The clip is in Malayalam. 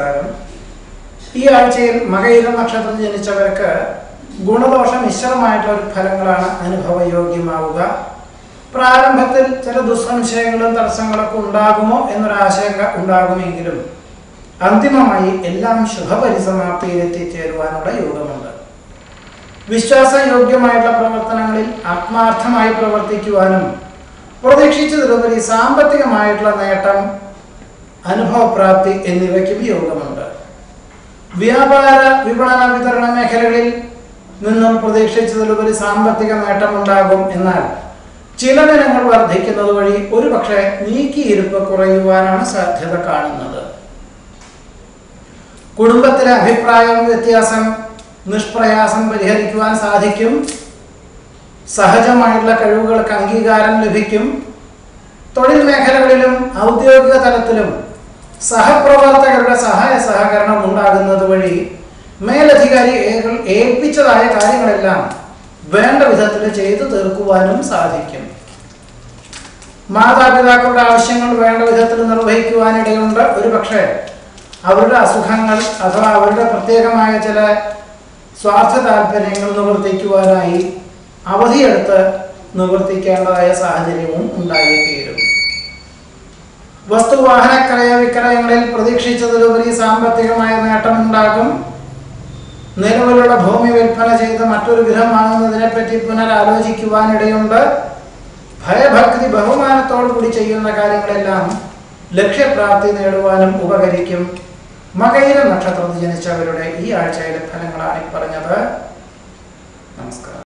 ഈ ആഴ്ചയിൽ മകയിര നക്ഷത്രത്തിൽ ജനിച്ചവർക്ക് ഗുണദോഷ മിശ്രമായിട്ടുള്ള ഒരു ഫലങ്ങളാണ് അനുഭവയോഗ്യമാവുക പ്രാരംഭത്തിൽ ചില ദുസ്സംശയങ്ങളും തടസ്സങ്ങളൊക്കെ ഉണ്ടാകുമോ എന്നൊരു ആശങ്ക ഉണ്ടാകുമെങ്കിലും അന്തിമമായി എല്ലാം ശുഭപരിസമാപ്തിയിൽ എത്തിച്ചേരുവാനുള്ള യോഗമുണ്ട് വിശ്വാസയോഗ്യമായിട്ടുള്ള പ്രവർത്തനങ്ങളിൽ ആത്മാർത്ഥമായി പ്രവർത്തിക്കുവാനും പ്രതീക്ഷിച്ചതിലുപരി സാമ്പത്തികമായിട്ടുള്ള നേട്ടം അനുഭവപ്രാപ്തി എന്നിവയ്ക്കും യോഗമുണ്ട് വ്യാപാര വിപണന വിതരണ മേഖലകളിൽ നിന്നും പ്രതീക്ഷിച്ചതിലുപരി സാമ്പത്തിക നേട്ടമുണ്ടാകും എന്നാൽ ചിലവിനങ്ങൾ വർദ്ധിക്കുന്നത് വഴി ഒരുപക്ഷെ നീക്കിയിരുപ്പ് കുറയുവാനാണ് സാധ്യത കാണുന്നത് കുടുംബത്തിലെ അഭിപ്രായ വ്യത്യാസം നിഷ്പ്രയാസം പരിഹരിക്കുവാൻ സാധിക്കും സഹജമായിട്ടുള്ള കഴിവുകൾക്ക് അംഗീകാരം ലഭിക്കും തൊഴിൽ മേഖലകളിലും ഔദ്യോഗിക തലത്തിലും സഹപ്രവർത്തകരുടെ സഹായ സഹകരണം ഉണ്ടാകുന്നത് വഴി മേലധികാരി ഏകൾ- ഏൽപ്പിച്ചതായ കാര്യങ്ങളെല്ലാം വേണ്ട വിധത്തിൽ ചെയ്തു തീർക്കുവാനും സാധിക്കും മാതാപിതാക്കളുടെ ആവശ്യങ്ങൾ വേണ്ട വിധത്തിൽ നിർവഹിക്കുവാനിടയുണ്ട് ഒരുപക്ഷെ അവരുടെ അസുഖങ്ങൾ അഥവാ അവരുടെ പ്രത്യേകമായ ചില സ്വാർത്ഥ താല്പര്യങ്ങൾ നിവർത്തിക്കുവാനായി അവധിയെടുത്ത് നിവർത്തിക്കേണ്ടതായ സാഹചര്യവും ഉണ്ടായിത്തീരും വസ്തുവാഹന ക്രയ വിക്രയങ്ങളിൽ പ്രതീക്ഷിച്ചതിലുപരി സാമ്പത്തികമായ നേട്ടമുണ്ടാകും നിലവിലുള്ള ഭൂമി വിൽപ്പന ചെയ്ത് മറ്റൊരു ഗൃഹം വാങ്ങുന്നതിനെ പറ്റി പുനരാലോചിക്കുവാനിടയുണ്ട് ഭയഭക്തി ബഹുമാനത്തോടു കൂടി ചെയ്യുന്ന കാര്യങ്ങളെല്ലാം ലക്ഷ്യപ്രാപ്തി നേടുവാനും ഉപകരിക്കും മകയിര നക്ഷത്രത്തിൽ ജനിച്ചവരുടെ ഈ ആഴ്ചയിലെ ഫലങ്ങളാണ് ഈ പറഞ്ഞത് നമസ്കാരം